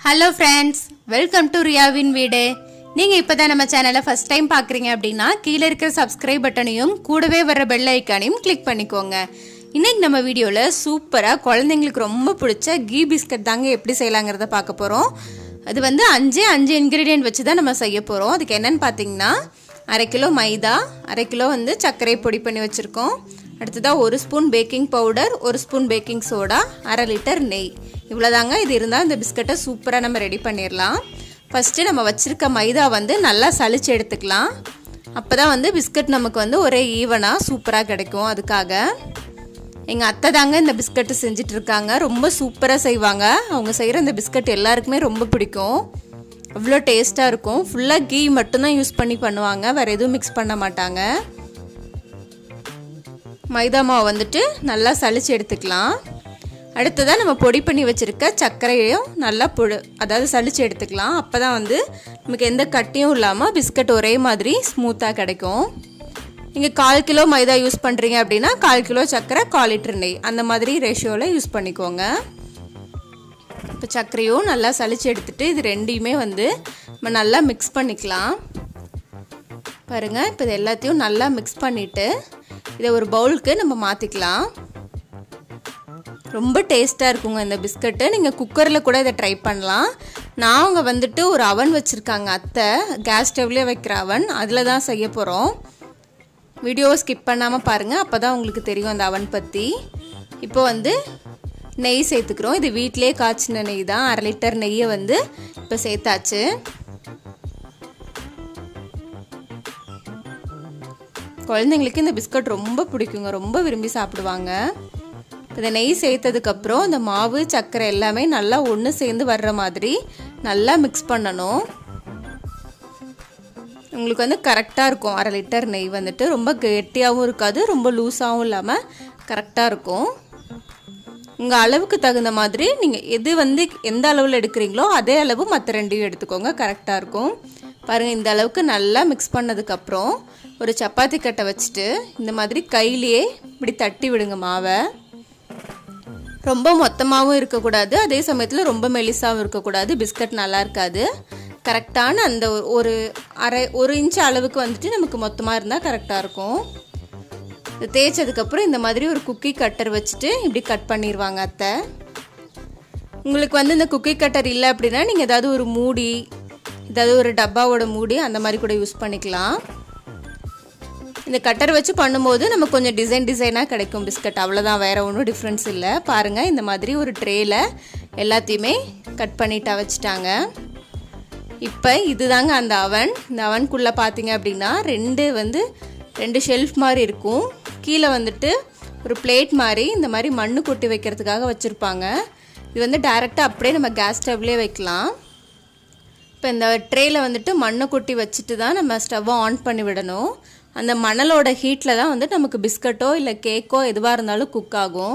hello friends welcome to ரியாவின் வீடு நீங்கள் இப்போ தான் நம்ம சேனலை ஃபஸ்ட் டைம் பார்க்குறீங்க அப்படின்னா கீழே இருக்கிற சப்ஸ்கிரைப் பட்டனையும் கூடவே வர பெல் ஐக்கானையும் கிளிக் பண்ணிக்கோங்க இன்னைக்கு நம்ம வீடியோவில் சூப்பராக குழந்தைங்களுக்கு ரொம்ப பிடிச்ச கீ பிஸ்கட் தாங்க எப்படி செய்யலாங்கிறத பார்க்க போகிறோம் அது வந்து அஞ்சு அஞ்சு இன்க்ரீடியன்ட் வச்சு தான் நம்ம செய்ய போகிறோம் அதுக்கு என்னென்னு பார்த்தீங்கன்னா அரை கிலோ மைதா அரை கிலோ வந்து சர்க்கரை பொடி பண்ணி வச்சுருக்கோம் அடுத்ததாக ஒரு ஸ்பூன் பேக்கிங் பவுடர் ஒரு ஸ்பூன் பேக்கிங் சோடா அரை லிட்டர் நெய் இவ்வளோதாங்க இது இருந்தால் இந்த பிஸ்கட்டை சூப்பராக நம்ம ரெடி பண்ணிடலாம் ஃபஸ்ட்டு நம்ம வச்சுருக்க மைதா வந்து நல்லா சளிச்சு எடுத்துக்கலாம் அப்போ தான் வந்து பிஸ்கட் நமக்கு வந்து ஒரே ஈவனாக சூப்பராக கிடைக்கும் அதுக்காக எங்கள் அத்தை தாங்க இந்த பிஸ்கட்டு செஞ்சுட்டு இருக்காங்க ரொம்ப சூப்பராக செய்வாங்க அவங்க செய்கிற இந்த பிஸ்கட் எல்லாருக்குமே ரொம்ப பிடிக்கும் அவ்வளோ டேஸ்ட்டாக இருக்கும் ஃபுல்லாக கீ மட்டும்தான் யூஸ் பண்ணி பண்ணுவாங்க வேறு எதுவும் மிக்ஸ் பண்ண மாட்டாங்க மைதா மாவு வந்துட்டு நல்லா சளிச்சு எடுத்துக்கலாம் அடுத்ததாக நம்ம பொடி பண்ணி வச்சுருக்க சர்க்கரையையும் நல்லா பொடு அதாவது சளிச்சு எடுத்துக்கலாம் அப்போ தான் வந்து நமக்கு எந்த கட்டியும் இல்லாமல் பிஸ்கட் ஒரே மாதிரி ஸ்மூத்தாக கிடைக்கும் நீங்கள் கால் கிலோ மைதா யூஸ் பண்ணுறீங்க அப்படின்னா கால் கிலோ சர்க்கரை கால் லிட்டர் நெய் அந்த மாதிரி ரேஷியோவில் யூஸ் பண்ணிக்கோங்க இப்போ சர்க்கரையும் நல்லா சளிச்சு எடுத்துட்டு இது ரெண்டையுமே வந்து நம்ம நல்லா மிக்ஸ் பண்ணிக்கலாம் பாருங்கள் இப்போ இது எல்லாத்தையும் நல்லா மிக்ஸ் பண்ணிவிட்டு இதை ஒரு பவுலுக்கு நம்ம மாற்றிக்கலாம் ரொம்ப டேஸ்ட்டாக இருக்குங்க இந்த பிஸ்கட்டு நீங்கள் குக்கரில் கூட இதை ட்ரை பண்ணலாம் நான் அவங்க வந்துட்டு ஒரு அவன் வச்சுருக்காங்க அத்தை கேஸ் ஸ்டவ்லேயே வைக்கிற அவன் அதில் தான் செய்ய போகிறோம் வீடியோவை ஸ்கிப் பண்ணாமல் பாருங்கள் அப்போ தான் உங்களுக்கு தெரியும் அந்த அவன் பற்றி இப்போ வந்து நெய் சேர்த்துக்கிறோம் இது வீட்டிலே காய்ச்சின நெய் தான் அரை லிட்டர் நெய்யை வந்து இப்போ சேர்த்தாச்சு குழந்தைங்களுக்கு இந்த பிஸ்கட் ரொம்ப பிடிக்குங்க ரொம்ப விரும்பி சாப்பிடுவாங்க இதை நெய் சேர்த்ததுக்கப்புறம் இந்த மாவு சர்க்கரை எல்லாமே நல்லா ஒன்று சேர்ந்து வர்ற மாதிரி நல்லா மிக்ஸ் பண்ணணும் உங்களுக்கு வந்து கரெக்டாக இருக்கும் அரை லிட்டர் நெய் வந்துட்டு ரொம்ப கெட்டியாகவும் இருக்காது ரொம்ப லூஸாகவும் இல்லாமல் கரெக்டாக இருக்கும் உங்கள் அளவுக்கு தகுந்த மாதிரி நீங்கள் எது வந்து எந்த அளவில் எடுக்கிறீங்களோ அதே அளவு மற்ற ரெண்டையும் எடுத்துக்கோங்க கரெக்டாக இருக்கும் பாருங்கள் இந்த அளவுக்கு நல்லா மிக்ஸ் பண்ணதுக்கப்புறம் ஒரு சப்பாத்தி கட்டை வச்சுட்டு இந்த மாதிரி கையிலேயே இப்படி தட்டி விடுங்க மாவை ரொம்ப மொத்தமாகவும் இருக்கக்கூடாது அதே சமயத்தில் ரொம்ப மெலிசாகவும் இருக்கக்கூடாது பிஸ்கட் நல்லா இருக்காது கரெக்டான அந்த ஒரு அரை ஒரு இன்ச் அளவுக்கு வந்துட்டு நமக்கு மொத்தமாக இருந்தால் கரெக்டாக இருக்கும் இது தேய்ச்சதுக்கப்புறம் இந்த மாதிரி ஒரு குக்கி கட்டர் வச்சுட்டு இப்படி கட் பண்ணிடுவாங்க அத்தை உங்களுக்கு வந்து இந்த குக்கி கட்டர் இல்லை அப்படின்னா நீங்கள் ஏதாவது ஒரு மூடி ஏதாவது ஒரு டப்பாவோட மூடி அந்த மாதிரி கூட யூஸ் பண்ணிக்கலாம் இந்த கட்டர் வச்சு பண்ணும்போது நமக்கு கொஞ்சம் டிசைன் டிசைனாக கிடைக்கும் பிஸ்கட் அவ்வளோதான் வேறு ஒன்றும் டிஃப்ரென்ஸ் இல்லை பாருங்கள் இந்த மாதிரி ஒரு ட்ரேயில் எல்லாத்தையுமே கட் பண்ணிட்டா வச்சுட்டாங்க இப்போ இதுதாங்க அந்த அவன் இந்த அவனுக்குள்ளே பார்த்தீங்க அப்படின்னா ரெண்டு வந்து ரெண்டு ஷெல்ஃப் மாதிரி இருக்கும் கீழே வந்துட்டு ஒரு பிளேட் மாதிரி இந்த மாதிரி மண்ணு கொட்டி வைக்கிறதுக்காக வச்சுருப்பாங்க இது வந்து டைரெக்டாக அப்படியே நம்ம கேஸ் ஸ்டவ்லேயே வைக்கலாம் இப்போ இந்த ட்ரேயில் வந்துட்டு மண்ணை கொட்டி வச்சுட்டு தான் நம்ம ஸ்டவ்வை ஆன் பண்ணி விடணும் அந்த மணலோட ஹீட்டில் தான் வந்து நமக்கு பிஸ்கட்டோ இல்லை கேக்கோ எதுவாக இருந்தாலும் குக் ஆகும்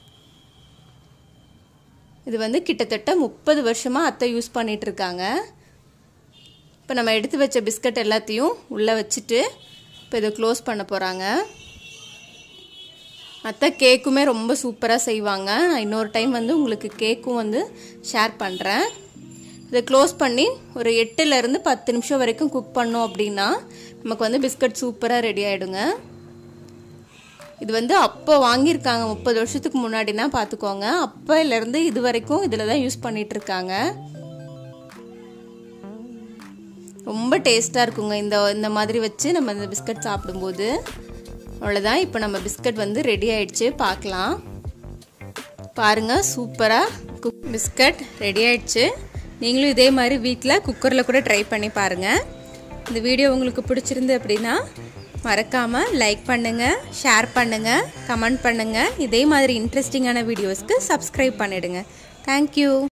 இது வந்து கிட்டத்தட்ட முப்பது வருஷமாக அத்தை யூஸ் பண்ணிகிட்டு இருக்காங்க இப்போ நம்ம எடுத்து வச்ச பிஸ்கட் எல்லாத்தையும் உள்ளே வச்சுட்டு இப்போ இதை க்ளோஸ் பண்ண போகிறாங்க அத்தை கேக்குமே ரொம்ப சூப்பராக செய்வாங்க நான் இன்னொரு டைம் வந்து உங்களுக்கு கேக்கும் வந்து ஷேர் பண்ணுறேன் இதை க்ளோஸ் பண்ணி ஒரு எட்டுலேருந்து பத்து நிமிஷம் வரைக்கும் குக் பண்ணோம் அப்படின்னா நமக்கு வந்து பிஸ்கட் சூப்பராக ரெடி ஆகிடுங்க இது வந்து அப்போ வாங்கியிருக்காங்க முப்பது வருஷத்துக்கு முன்னாடினா பார்த்துக்கோங்க அப்போலேருந்து இது வரைக்கும் இதில் தான் யூஸ் பண்ணிகிட்ருக்காங்க ரொம்ப டேஸ்ட்டாக இருக்குங்க இந்த இந்த மாதிரி வச்சு நம்ம இந்த பிஸ்கட் சாப்பிடும்போது அவ்வளோதான் இப்போ நம்ம பிஸ்கட் வந்து ரெடி ஆயிடுச்சு பார்க்கலாம் பாருங்கள் சூப்பராக குக் பிஸ்கட் ரெடி ஆயிடுச்சு நீங்களும் இதே மாதிரி வீட்டில் குக்கரில் கூட ட்ரை பண்ணி பாருங்கள் இந்த வீடியோ உங்களுக்கு பிடிச்சிருந்து அப்படின்னா மறக்காமல் லைக் பண்ணுங்கள் ஷேர் பண்ணுங்கள் கமெண்ட் பண்ணுங்கள் இதே மாதிரி இன்ட்ரெஸ்டிங்கான வீடியோஸ்க்கு சப்ஸ்கிரைப் பண்ணிவிடுங்க தேங்க்யூ